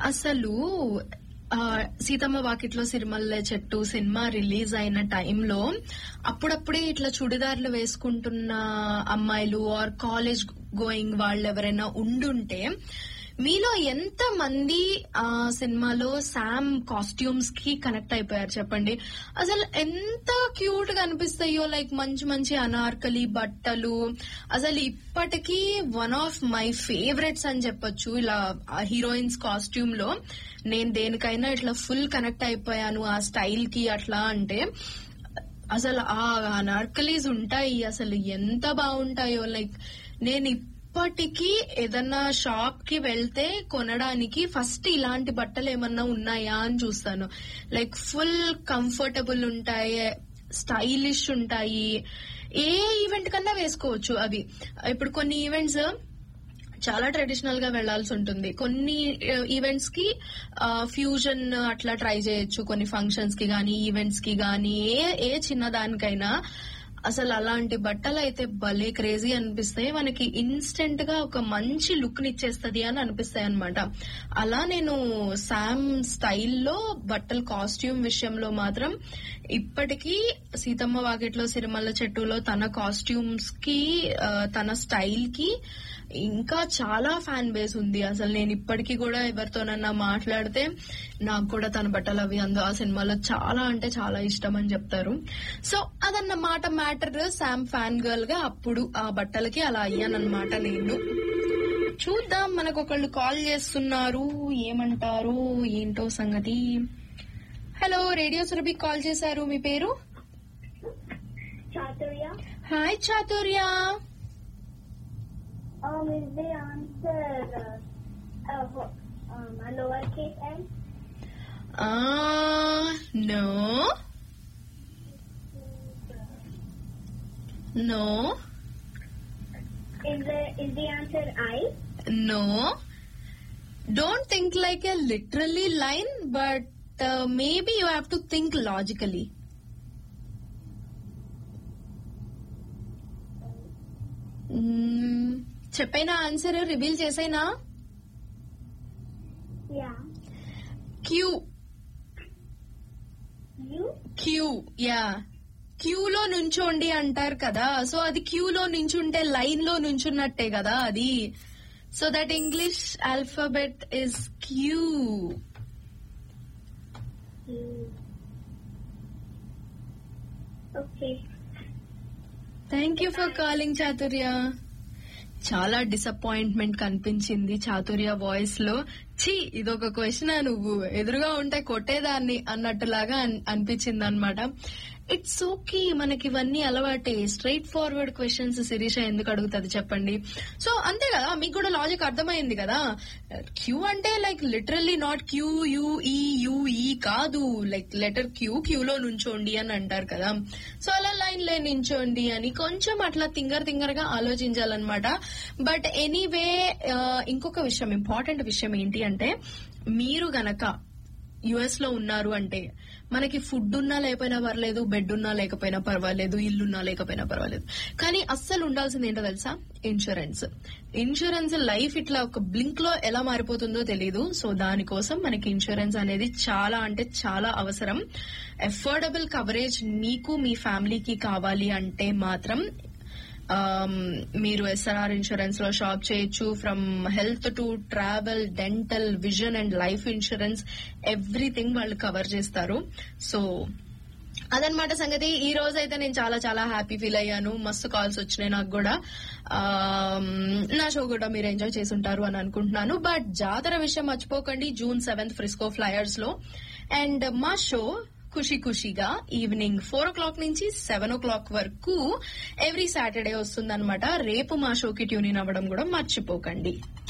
అసలు ఆ, సీతమ్మ వాకిట్లో సిరిమల్లె చెట్టు సినిమా రిలీజ్ అయిన టైంలో అప్పుడప్పుడే ఇట్లా చుడిదార్లు వేసుకుంటున్న అమ్మాయిలు ఆర్ కాలేజ్ గోయింగ్ వాళ్ళు ఎవరైనా ఉండుంటే మీలో ఎంత మంది ఆ సినిమాలో శామ్ కాస్ట్యూమ్స్ కి కనెక్ట్ అయిపోయారు చెప్పండి అసలు ఎంత క్యూట్ గా అనిపిస్తాయో లైక్ మంచి మంచి అనార్కలి బట్టలు అసలు ఇప్పటికీ వన్ ఆఫ్ మై ఫేవరెట్స్ అని చెప్పొచ్చు ఇలా హీరోయిన్స్ కాస్ట్యూమ్ లో నేను దేనికైనా ఇట్లా ఫుల్ కనెక్ట్ అయిపోయాను ఆ స్టైల్ కి అట్లా అంటే అసలు ఆ అనార్కలీస్ ఉంటాయి అసలు ఎంత బాగుంటాయో లైక్ నేను ఇప్పటికీ ఏదన్నా షాప్ కి వెళ్తే కొనడానికి ఫస్ట్ ఇలాంటి బట్టలు ఏమన్నా ఉన్నాయా అని చూస్తాను లైక్ ఫుల్ కంఫర్టబుల్ ఉంటాయి స్టైలిష్ ఉంటాయి ఏ ఈవెంట్ కన్నా వేసుకోవచ్చు అవి ఇప్పుడు కొన్ని ఈవెంట్స్ చాలా ట్రెడిషనల్ గా వెళ్లాల్సి ఉంటుంది కొన్ని ఈవెంట్స్ కి ఫ్యూజన్ అట్లా ట్రై చేయొచ్చు కొన్ని ఫంక్షన్స్ కి గానీ ఈవెంట్స్ కి గానీ ఏ ఏ చిన్న దానికైనా అసలు అలాంటి బట్టలు అయితే భలే క్రేజీ అనిపిస్తాయి మనకి ఇన్స్టెంట్ గా ఒక మంచి లుక్ నిచ్చేస్తది అని అనిపిస్తాయి అనమాట అలా నేను శామ్ స్టైల్లో బట్టల కాస్ట్యూమ్ విషయంలో మాత్రం ఇప్పటికీ సీతమ్మ వాకిట్లో సిరిమల్ల చెట్టులో తన కాస్ట్యూమ్స్ కి ఆ, తన స్టైల్ కి ఇంకా చాలా ఫ్యాన్ బేస్ ఉంది అసలు నేను ఇప్పటికీ కూడా ఎవరితోనన్నా మాట్లాడితే నాకు కూడా తన బట్టలు అవి అందు ఆ సినిమాలో చాలా అంటే చాలా ఇష్టం అని చెప్తారు సో అదన్నమాట మ్యాటర్ శామ్ ఫ్యాన్ గర్ల్ గా అప్పుడు ఆ బట్టలకి అలా అయ్యానన్నమాట నేను చూద్దాం మనకు ఒకళ్ళు కాల్ చేస్తున్నారు ఏమంటారు ఏంటో సంగతి హలో రేడియో సురభి కాల్ చేశారు మీ పేరు Chaturya. Hi Chaturya Um, is the answer uh, uh, wh- um, a lowercase m? No no Is the is the answer I? No. Don't think like a literally line, but uh, maybe you have to think logically. Mm, చెప్పైనా answer reveal చేసైనా Yeah. Q You? Q yeah క్యూలో నుంచోండి అంటారు కదా so అది క్యూలో నుంచుంటే line లో నుంచున్నట్టే కదా అది so that English alphabet is Q You. Okay. Thank you for calling Chaturya చాలా డిసప్పాయింట్మెంట్ కనిపించింది చాతుర్య వాయిస్ లో ఛీ ఇదొక క్వశ్చన్ నువ్వు ఎదురుగా ఉంటే కొట్టేదాన్ని అన్నట్టులాగా అనిపించింది అనమాట ఇట్స్ ఓకే మనకి ఇవన్నీ అలవాటే స్ట్రైట్ ఫార్వర్డ్ క్వశ్చన్స్ శిరీష ఎందుకు అడుగుతుంది చెప్పండి సో అంతే కదా మీకు కూడా లాజిక్ అర్థమైంది కదా క్యూ అంటే like literally not Q U E U E కాదు లైక్ లెటర్ క్యూ క్యూలో నుంచోండి అని అంటారు కదా సో అలా లైన్ లే నించోండి అని కొంచెం అట్లా తింగర్ తింగర్ గా ఆలోచించాలన్నమాట బట్ ఎనీవే ఇంకొక విషయం ఇంపార్టెంట్ విషయం ఏంటి అంటే మీరు గనక యుఎస్ లో ఉన్నారు అంటే మనకి ఫుడ్ ఉన్నా లేకపోయినా పర్లేదు బెడ్ ఉన్నా లేకపోయినా పర్వాలేదు ఇల్లున్నా లేకపోయినా పర్వాలేదు కానీ అస్సలు ఉండాల్సింది ఏంటో తెలుసా ఇన్సూరెన్స్ ఇన్సూరెన్స్ లైఫ్ ఇట్లా ఒక బ్లింక్ లో ఎలా మారిపోతుందో తెలియదు సో దానికోసం మనకి ఇన్సూరెన్స్ అనేది చాలా అంటే చాలా అవసరం అఫోర్డబుల్ కవరేజ్ మీకు మీ ఫ్యామిలీకి కావాలి అంటే మాత్రం ఆమ్, మీరు ఎస్ఆర్ఆర్ ఇన్సూరెన్స్ లో షాప్ చేయొచ్చు from health to travel dental vision and life insurance everything వాళ్ళు కవర్ చేస్తారు సో అదనమాట సంగతి ఈ రోజు అయితే నేను చాలా చాలా హ్యాపీ ఫీల్ అయ్యాను మస్తు కాల్స్ వచ్చినాయి నాకు కూడా ఆమ్, నా షో కూడా మీరు ఎంజాయ్ చేసి ఉంటారు అని అనుకుంటున్నాను బట్ జాతర విషయం మర్చిపోకండి జూన్ సెవెంత్ ఫ్రిస్కో ఫ్లయర్స్ లో అండ్ మా షో ఖుషి ఖుషిగా ఈవినింగ్ ఫోర్ ఓ క్లాక్ నుంచి సెవెన్ ఓ క్లాక్ వరకు ఎవ్రీ సాటర్డే వస్తుందన్నమాట రేపు మా షోకి ట్యూన్ ఇన్ అవ్వడం కూడా మర్చిపోకండి